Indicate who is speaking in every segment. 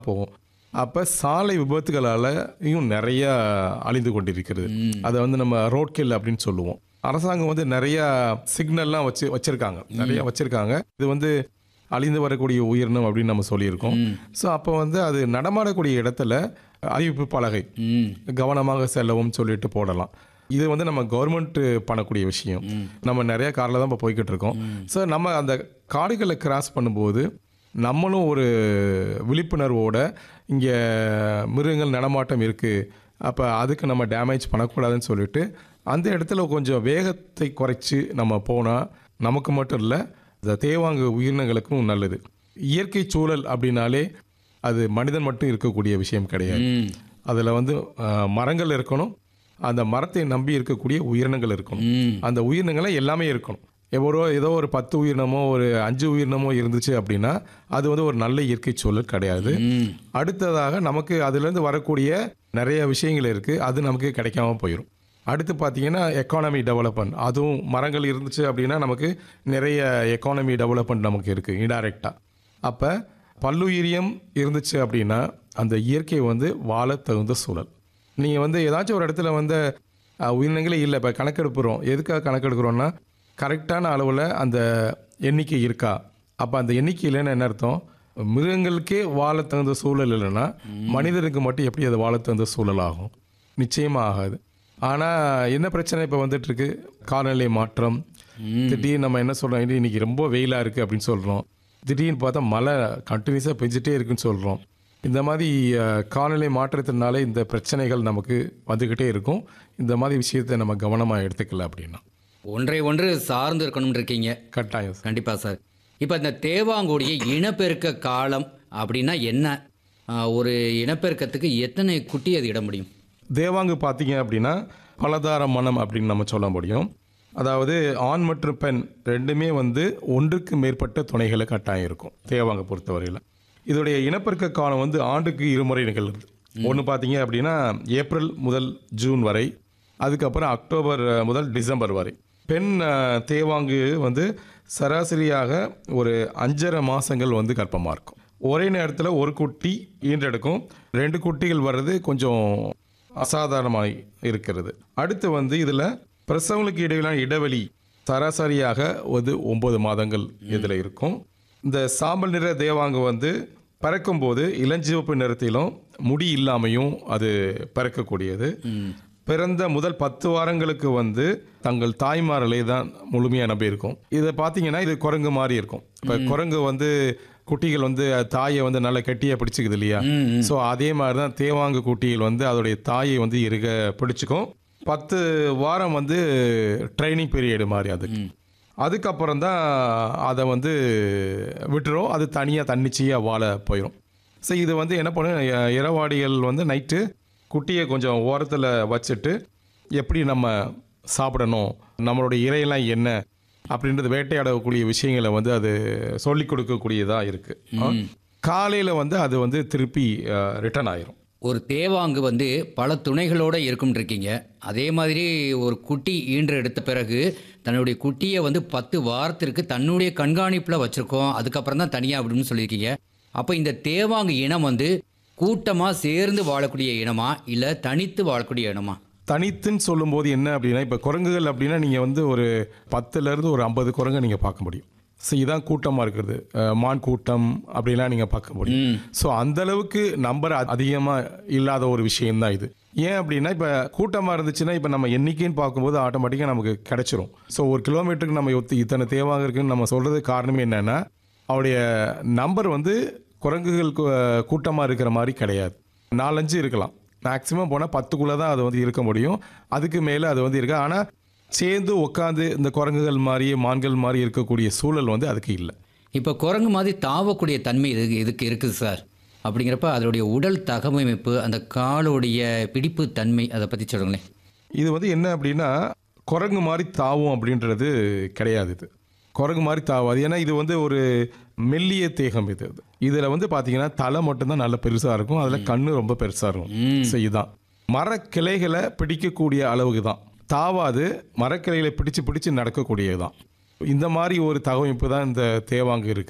Speaker 1: போகும் அப்போ சாலை விபத்துகளாலையும் நிறைய அழிந்து கொண்டிருக்கிறது அதை வந்து நம்ம ரோட் கில் அப்படின்னு சொல்லுவோம் அரசாங்கம் வந்து நிறைய சிக்னல்லாம் வச்சு வச்சிருக்காங்க நிறைய வச்சிருக்காங்க இது வந்து அழிந்து வரக்கூடிய உயிரினம் அப்படின்னு நம்ம சொல்லியிருக்கோம் ஸோ அப்போ வந்து அது நடமாடக்கூடிய இடத்துல அறிவிப்பு பலகை
Speaker 2: ம்
Speaker 1: கவனமாக செல்லவும் சொல்லிட்டு போடலாம் இது வந்து நம்ம கவர்மெண்ட் பண்ணக்கூடிய விஷயம் நம்ம நிறைய காரில் தான் இப்போ போய்கிட்டு இருக்கோம் ஸோ நம்ம அந்த காடுகளை கிராஸ் பண்ணும்போது நம்மளும் ஒரு விழிப்புணர்வோட இங்கே மிருகங்கள் நடமாட்டம் இருக்குது அப்போ அதுக்கு நம்ம டேமேஜ் பண்ணக்கூடாதுன்னு சொல்லிட்டு அந்த இடத்துல கொஞ்சம் வேகத்தை குறைச்சி நம்ம போனால் நமக்கு மட்டும் இல்லை இந்த தேவாங்கு உயிரினங்களுக்கும் நல்லது இயற்கை சூழல் அப்படின்னாலே அது மனிதன் மட்டும் இருக்கக்கூடிய விஷயம் கிடையாது
Speaker 2: ம்
Speaker 1: அதில் வந்து அஹ், மரங்கள் இருக்கணும் அந்த மரத்தை நம்பி இருக்கக்கூடிய உயிரினங்கள் இருக்கணும்
Speaker 2: ம்
Speaker 1: அந்த உயிரினங்களை எல்லாமே இருக்கணும் எவ்வளோ ஏதோ ஒரு பத்து உயிரினமோ ஒரு அஞ்சு உயிரினமோ இருந்துச்சு அப்படின்னா அது வந்து ஒரு நல்ல இயற்கை சூழல் கிடையாது
Speaker 2: ம்
Speaker 1: அடுத்ததாக நமக்கு அதுலேருந்து வரக்கூடிய நிறைய விஷயங்கள் இருக்குது அது நமக்கு கிடைக்காம போயிடும் அடுத்து பார்த்தீங்கன்னா எக்கானமி டெவலப்மெண்ட் அதுவும் மரங்கள் இருந்துச்சு அப்படின்னா நமக்கு நிறைய எக்கானமி டெவலப்மெண்ட் நமக்கு இருக்குது இன்டைரக்டாக அப்போ பல்லுயிரியம் இருந்துச்சு அப்படின்னா அந்த இயற்கை வந்து வாழ தகுந்த சூழல் நீங்கள் வந்து ஏதாச்சும் ஒரு இடத்துல வந்து அஹ், உயிரினங்களே இல்லை இப்போ கணக்கெடுப்புறோம் எதுக்காக கணக்கெடுக்கிறோன்னா கரெக்டான அளவில் அந்த எண்ணிக்கை இருக்கா அப்போ அந்த எண்ணிக்கை இல்லைன்னு என்ன அர்த்தம் மிருகங்களுக்கே வாழ தகுந்த சூழல் இல்லைன்னா மனிதருக்கு மட்டும் எப்படி அது வாழ தகுந்த சூழல் ஆகும் நிச்சயமாக ஆகாது ஆனால் என்ன பிரச்சனை இப்போ வந்துட்டு இருக்கு காலநிலை மாற்றம் திடீர்னு நம்ம என்ன சொல்கிறோம் இன்னைக்கு ரொம்ப வெயிலாக இருக்குது அப்படின்னு சொல்கிறோம் திடீர்னு பார்த்தா மழை கண்டினியூஸாக பெஞ்சிட்டே இருக்குன்னு சொல்கிறோம் இந்த மாதிரி அஹ், காலநிலை மாற்றத்தினால இந்த பிரச்சனைகள் நமக்கு வந்துக்கிட்டே இருக்கும் இந்த மாதிரி விஷயத்தை நம்ம கவனமாக எடுத்துக்கல அப்படின்னா
Speaker 2: ஒன்றை ஒன்று சார்ந்து இருக்கணும்னு இருக்கீங்க
Speaker 1: கட்டாயம் சார்.
Speaker 2: கண்டிப்பா சார் இப்போ இந்த தேவாங்குடிய இனப்பெருக்க காலம் அப்படின்னா என்ன ஆ, ஒரு இனப்பெருக்கத்துக்கு எத்தனை குட்டி அது இட முடியும்
Speaker 1: தேவாங்கு பார்த்தீங்க அப்படின்னா பலதார மனம் அப்படின்னு நம்ம சொல்ல முடியும் அதாவது ஆண் மற்றும் பெண் ரெண்டுமே வந்து ஒன்றுக்கு மேற்பட்ட துணைகளை கட்டாயம் இருக்கும் தேவாங்க பொறுத்தவரையில் இதோடைய இனப்பெருக்க காலம் வந்து ஆண்டுக்கு இருமுறை நிகழ்கிறது ஒன்று பார்த்தீங்க அப்படின்னா ஏப்ரல் முதல் ஜூன் வரை அதுக்கப்புறம் அக்டோபர் அஹ், முதல் டிசம்பர் வரை பெண் அஹ், தேவாங்கு வந்து சராசரியாக ஒரு அஞ்சரை மாதங்கள் வந்து கர்ப்பமாக இருக்கும் ஒரே நேரத்தில் ஒரு குட்டி ஈன்றெடுக்கும் ரெண்டு குட்டிகள் வர்றது கொஞ்சம் அசாதாரணமாய் இருக்கிறது அடுத்து வந்து இதில் பிரசவங்களுக்கு இடையிலான இடைவெளி சராசரியாக ஒரு ஒன்பது மாதங்கள் இதில் இருக்கும் இந்த சாம்பல் நிற தேவாங்கு வந்து பறக்கும்போது இளஞ்சிவப்பு நிறத்திலும் முடி இல்லாமையும் அது பறக்கக்கூடியது பிறந்த முதல் பத்து வாரங்களுக்கு வந்து தங்கள் தாய்மாரலே தான் முழுமையாக நம்பி இருக்கும் இதை பார்த்தீங்கன்னா இது குரங்கு மாதிரி இருக்கும் இப்போ குரங்கு வந்து குட்டிகள் வந்து தாயை வந்து நல்லா கெட்டியாக பிடிச்சிக்குது இல்லையா ஸோ அதே மாதிரி தான் தேவாங்கு குட்டிகள் வந்து அதோடைய தாயை வந்து இருக பிடிச்சிக்கும் பத்து வாரம் வந்து ட்ரைனிங் பீரியடு மாதிரி அதுக்கு அதுக்கப்புறம் தான் அதை வந்து விட்டுரும் அது தனியாக தன்னிச்சையாக வாழ போயிடும் ஸோ இது வந்து என்ன பண்ணும் இ- இரவாடிகள் வந்து நைட்டு குட்டியை கொஞ்சம் ஓரத்தில் வச்சுட்டு எப்படி நம்ம சாப்பிடணும் நம்மளுடைய இறையெல்லாம் என்ன அப்படின்றது வேட்டையாடக்கூடிய விஷயங்களை வந்து அது சொல்லி கொடுக்கக்கூடியதாக இருக்குது காலையில் வந்து அது வந்து திருப்பி ரிட்டர்ன் ஆயிரும்
Speaker 2: ஒரு தேவாங்கு வந்து பல துணைகளோட இருக்கும் இருக்கீங்க அதே மாதிரி ஒரு குட்டி ஈன்று எடுத்த பிறகு தன்னுடைய குட்டியை வந்து பத்து வாரத்திற்கு தன்னுடைய கண்காணிப்பில் வச்சுருக்கோம் அதுக்கப்புறம் தான் தனியாக அப்படின்னு சொல்லியிருக்கீங்க அப்போ இந்த தேவாங்கு இனம் வந்து கூட்டமாக சேர்ந்து வாழக்கூடிய இனமா இல்லை தனித்து வாழக்கூடிய இனமா
Speaker 1: தனித்துன்னு சொல்லும்போது என்ன அப்படின்னா இப்போ குரங்குகள் அப்படின்னா நீங்கள் வந்து ஒரு பத்துலேருந்து ஒரு ஐம்பது குரங்கை நீங்கள் பார்க்க முடியும் ஸோ இதான் கூட்டமாக இருக்கிறது அஹ், மான் கூட்டம் அப்படிலாம் நீங்கள் பார்க்க முடியும் ஸோ அந்த அளவுக்கு நம்பர் அதிகமாக இல்லாத ஒரு விஷயம்தான் இது ஏன் அப்படின்னா இப்போ கூட்டமாக இருந்துச்சுன்னா இப்போ நம்ம எண்ணிக்கைன்னு பார்க்கும்போது ஆட்டோமேட்டிக்காக நமக்கு கிடைச்சிரும் ஸோ ஒரு கிலோமீட்டருக்கு நம்ம ஒத்து இத்தனை தேவாங்க இருக்குன்னு நம்ம சொல்கிறது காரணமே என்னென்னா அவருடைய நம்பர் வந்து குரங்குகள் கூட்டமாக இருக்கிற மாதிரி கிடையாது நாலஞ்சு இருக்கலாம் மேக்ஸிமம் போனால் பத்துக்குள்ளே தான் அது வந்து இருக்க முடியும் அதுக்கு மேலே அது வந்து இருக்கு ஆனால் சேர்ந்து உட்காந்து இந்த குரங்குகள் மாதிரி மான்கள் மாதிரி இருக்கக்கூடிய சூழல் வந்து அதுக்கு இல்லை
Speaker 2: இப்போ குரங்கு மாதிரி தாவக்கூடிய தன்மை இது இதுக்கு இருக்குது சார் அப்படிங்கிறப்ப அதனுடைய உடல் தகவமைப்பு அந்த காலுடைய பிடிப்பு தன்மை அதை பற்றி சொல்லுங்களேன்
Speaker 1: இது வந்து என்ன அப்படின்னா குரங்கு மாதிரி தாவும் அப்படின்றது கிடையாது இது குரங்கு மாதிரி தாவாது ஏன்னா இது வந்து ஒரு மெல்லிய தேகம் இது இதில் வந்து பார்த்தீங்கன்னா தலை மட்டும்தான் நல்ல பெருசாக இருக்கும் அதில் கண்ணு ரொம்ப பெருசாக இருக்கும் ஸோ இதுதான் மரக்கிளைகளை பிடிக்கக்கூடிய அளவுக்கு தான் தாவாது மரக்கிளைகளை பிடிச்சு பிடிச்சு நடக்கக்கூடியது தான் இந்த மாதிரி ஒரு தகவமைப்பு தான் இந்த தேவாங்கு இருக்குது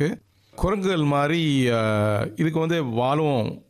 Speaker 1: குரங்குகள் மாதிரி அஹ், இதுக்கு வந்து வாலும்